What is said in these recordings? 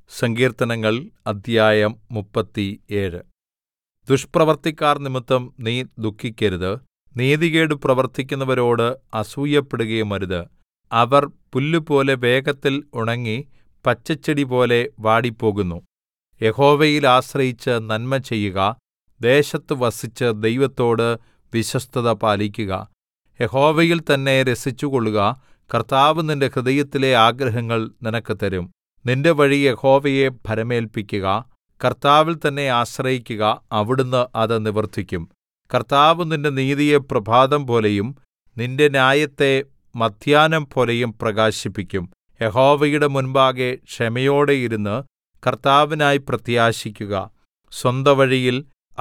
സങ്കീർത്തനങ്ങൾ അദ്ധ്യായം മുപ്പത്തിയേഴ് ദുഷ്പ്രവൃത്തിക്കാർ നിമിത്തം നീ ദുഃഖിക്കരുത് നീതികേട് പ്രവർത്തിക്കുന്നവരോട് അസൂയപ്പെടുകയുമരുത് അവർ പുല്ലുപോലെ വേഗത്തിൽ ഉണങ്ങി പച്ചച്ചെടിപോലെ വാടിപ്പോകുന്നു യഹോവയിൽ ആശ്രയിച്ച് നന്മ ചെയ്യുക ദേശത്ത് വസിച്ച് ദൈവത്തോട് വിശ്വസ്തത പാലിക്കുക യഹോവയിൽ തന്നെ രസിച്ചുകൊള്ളുക കർത്താവ് നിന്റെ ഹൃദയത്തിലെ ആഗ്രഹങ്ങൾ നിനക്ക് തരും നിന്റെ വഴി യഹോവയെ ഭരമേല്പിക്കുക കർത്താവിൽ തന്നെ ആശ്രയിക്കുക അവിടുന്ന് അത് നിവർത്തിക്കും കർത്താവ് നിന്റെ നീതിയെ പ്രഭാതംപോലെയും നിന്റെ ന്യായത്തെ മദ്ധ്യാഹ്നം പോലെയും പ്രകാശിപ്പിക്കും യഹോവയുടെ മുൻപാകെ ക്ഷമയോടെ ഇരുന്ന് കർത്താവിനായി പ്രത്യാശിക്കുക സ്വന്തവഴിയിൽ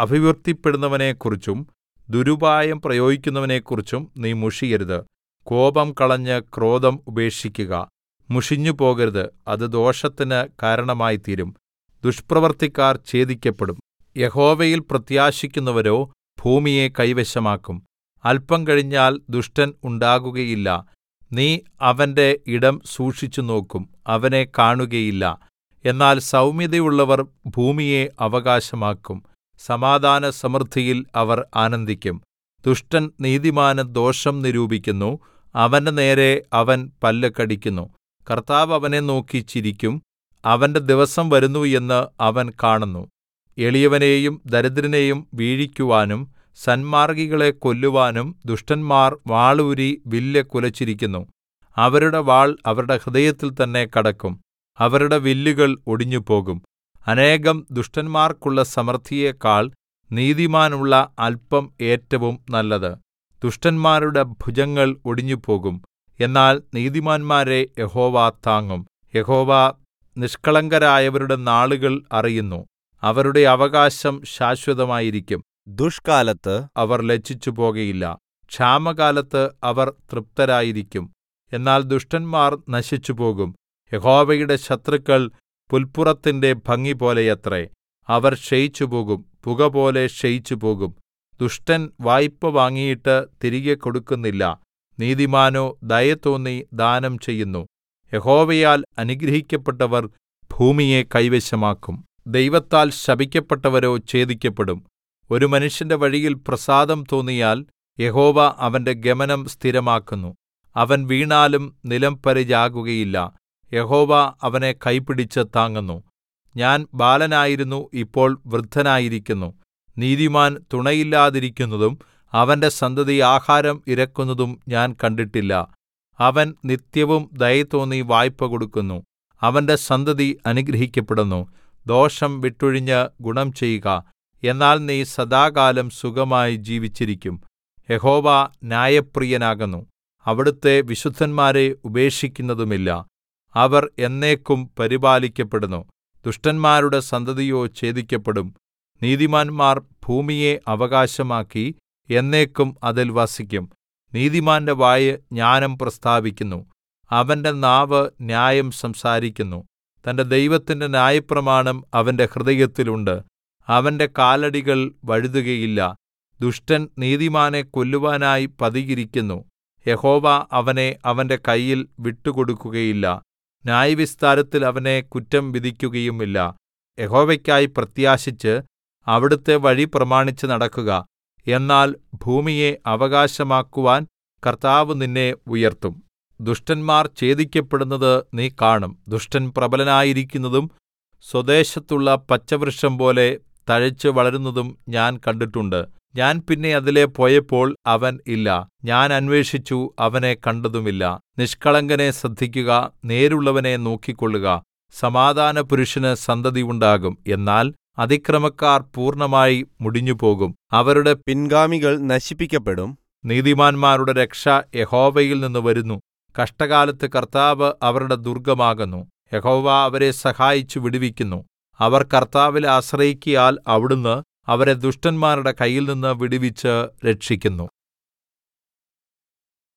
അഭിവൃദ്ധിപ്പെടുന്നവനെക്കുറിച്ചും ദുരുപായം പ്രയോഗിക്കുന്നവനെക്കുറിച്ചും നീ മുഷിയരുത് കോപം കളഞ്ഞ് ക്രോധം ഉപേക്ഷിക്കുക മുഷിഞ്ഞുപോകരുത് അത് ദോഷത്തിന് കാരണമായിത്തീരും ദുഷ്പ്രവൃത്തിക്കാർ ഛേദിക്കപ്പെടും യഹോവയിൽ പ്രത്യാശിക്കുന്നവരോ ഭൂമിയെ കൈവശമാക്കും അല്പം കഴിഞ്ഞാൽ ദുഷ്ടൻ ഉണ്ടാകുകയില്ല നീ അവന്റെ ഇടം സൂക്ഷിച്ചുനോക്കും അവനെ കാണുകയില്ല എന്നാൽ സൗമ്യതയുള്ളവർ ഭൂമിയെ അവകാശമാക്കും സമാധാനസമൃദ്ധിയിൽ അവർ ആനന്ദിക്കും ദുഷ്ടൻ നീതിമാന് ദോഷം നിരൂപിക്കുന്നു അവന്റെ നേരെ അവൻ പല്ല് കടിക്കുന്നു കർത്താവ് അവനെ നോക്കി ചിരിക്കും അവന്റെ ദിവസം വരുന്നു എന്ന് അവൻ കാണുന്നു എളിയവനെയും ദരിദ്രനെയും വീഴിക്കുവാനും സന്മാർഗ്ഗികളെ കൊല്ലുവാനും ദുഷ്ടന്മാർ വാളൂരി വില്ല് കുലച്ചിരിക്കുന്നു അവരുടെ വാൾ അവരുടെ ഹൃദയത്തിൽ തന്നെ കടക്കും അവരുടെ വില്ലുകൾ ഒടിഞ്ഞുപോകും അനേകം ദുഷ്ടന്മാർക്കുള്ള സമൃദ്ധിയേക്കാൾ നീതിമാനുള്ള അല്പം ഏറ്റവും നല്ലത് ദുഷ്ടന്മാരുടെ ഭുജങ്ങൾ ഒടിഞ്ഞുപോകും എന്നാൽ നീതിമാന്മാരെ യഹോവ താങ്ങും യഹോവ നിഷ്കളങ്കരായവരുടെ നാളുകൾ അറിയുന്നു അവരുടെ അവകാശം ശാശ്വതമായിരിക്കും ദുഷ്കാലത്ത് അവർ ലജ്ജിച്ചുപോകയില്ല ക്ഷാമകാലത്ത് അവർ തൃപ്തരായിരിക്കും എന്നാൽ ദുഷ്ടന്മാർ നശിച്ചുപോകും യഹോവയുടെ ശത്രുക്കൾ പുൽപ്പുറത്തിന്റെ ഭംഗിപോലെയത്രേ അവർ ക്ഷയിച്ചുപോകും പുകപോലെ ക്ഷയിച്ചുപോകും ദുഷ്ടൻ വായ്പ വാങ്ങിയിട്ട് തിരികെ കൊടുക്കുന്നില്ല നീതിമാനോ ദയ തോന്നി ദാനം ചെയ്യുന്നു യഹോവയാൽ അനുഗ്രഹിക്കപ്പെട്ടവർ ഭൂമിയെ കൈവശമാക്കും ദൈവത്താൽ ശപിക്കപ്പെട്ടവരോ ഛേദിക്കപ്പെടും ഒരു മനുഷ്യന്റെ വഴിയിൽ പ്രസാദം തോന്നിയാൽ യഹോവ അവന്റെ ഗമനം സ്ഥിരമാക്കുന്നു അവൻ വീണാലും നിലംപരിചാകുകയില്ല യഹോവ അവനെ കൈപിടിച്ച് താങ്ങുന്നു ഞാൻ ബാലനായിരുന്നു ഇപ്പോൾ വൃദ്ധനായിരിക്കുന്നു നീതിമാൻ തുണയില്ലാതിരിക്കുന്നതും അവന്റെ സന്തതി ആഹാരം ഇരക്കുന്നതും ഞാൻ കണ്ടിട്ടില്ല അവൻ നിത്യവും ദയ തോന്നി വായ്പ കൊടുക്കുന്നു അവന്റെ സന്തതി അനുഗ്രഹിക്കപ്പെടുന്നു ദോഷം വിട്ടൊഴിഞ്ഞ് ഗുണം ചെയ്യുക എന്നാൽ നീ സദാകാലം സുഖമായി ജീവിച്ചിരിക്കും യഹോവ ന്യായപ്രിയനാകുന്നു അവിടുത്തെ വിശുദ്ധന്മാരെ ഉപേക്ഷിക്കുന്നതുമില്ല അവർ എന്നേക്കും പരിപാലിക്കപ്പെടുന്നു ദുഷ്ടന്മാരുടെ സന്തതിയോ ഛേദിക്കപ്പെടും നീതിമാന്മാർ ഭൂമിയെ അവകാശമാക്കി എന്നേക്കും അതിൽ വസിക്കും നീതിമാന്റെ വായ് ജ്ഞാനം പ്രസ്താവിക്കുന്നു അവന്റെ നാവ് ന്യായം സംസാരിക്കുന്നു തന്റെ ദൈവത്തിന്റെ ന്യായപ്രമാണം അവന്റെ ഹൃദയത്തിലുണ്ട് അവന്റെ കാലടികൾ വഴുതുകയില്ല ദുഷ്ടൻ നീതിമാനെ കൊല്ലുവാനായി പതിയിരിക്കുന്നു യഹോവ അവനെ അവന്റെ കയ്യിൽ വിട്ടുകൊടുക്കുകയില്ല ന്യായവിസ്താരത്തിൽ അവനെ കുറ്റം വിധിക്കുകയുമില്ല യഹോവയ്ക്കായി പ്രത്യാശിച്ച് അവിടുത്തെ വഴി പ്രമാണിച്ച് നടക്കുക എന്നാൽ ഭൂമിയെ അവകാശമാക്കുവാൻ കർത്താവ് നിന്നെ ഉയർത്തും ദുഷ്ടന്മാർ ഛേദിക്കപ്പെടുന്നത് നീ കാണും ദുഷ്ടൻ പ്രബലനായിരിക്കുന്നതും സ്വദേശത്തുള്ള പച്ചവൃക്ഷം പോലെ തഴച്ചു വളരുന്നതും ഞാൻ കണ്ടിട്ടുണ്ട് ഞാൻ പിന്നെ അതിലെ പോയപ്പോൾ അവൻ ഇല്ല ഞാൻ അന്വേഷിച്ചു അവനെ കണ്ടതുമില്ല നിഷ്കളങ്കനെ ശ്രദ്ധിക്കുക നേരുള്ളവനെ നോക്കിക്കൊള്ളുക സമാധാനപുരുഷന് സന്തതി ഉണ്ടാകും എന്നാൽ അതിക്രമക്കാർ പൂർണ്ണമായി മുടിഞ്ഞുപോകും അവരുടെ പിൻഗാമികൾ നശിപ്പിക്കപ്പെടും നീതിമാന്മാരുടെ രക്ഷ യഹോവയിൽ നിന്ന് വരുന്നു കഷ്ടകാലത്ത് കർത്താവ് അവരുടെ ദുർഗമാകുന്നു യഹോവ അവരെ സഹായിച്ചു വിടുവിക്കുന്നു അവർ കർത്താവിൽ ആശ്രയിക്കിയാൽ അവിടുന്ന് അവരെ ദുഷ്ടന്മാരുടെ കയ്യിൽനിന്ന് വിടുവിച്ച് രക്ഷിക്കുന്നു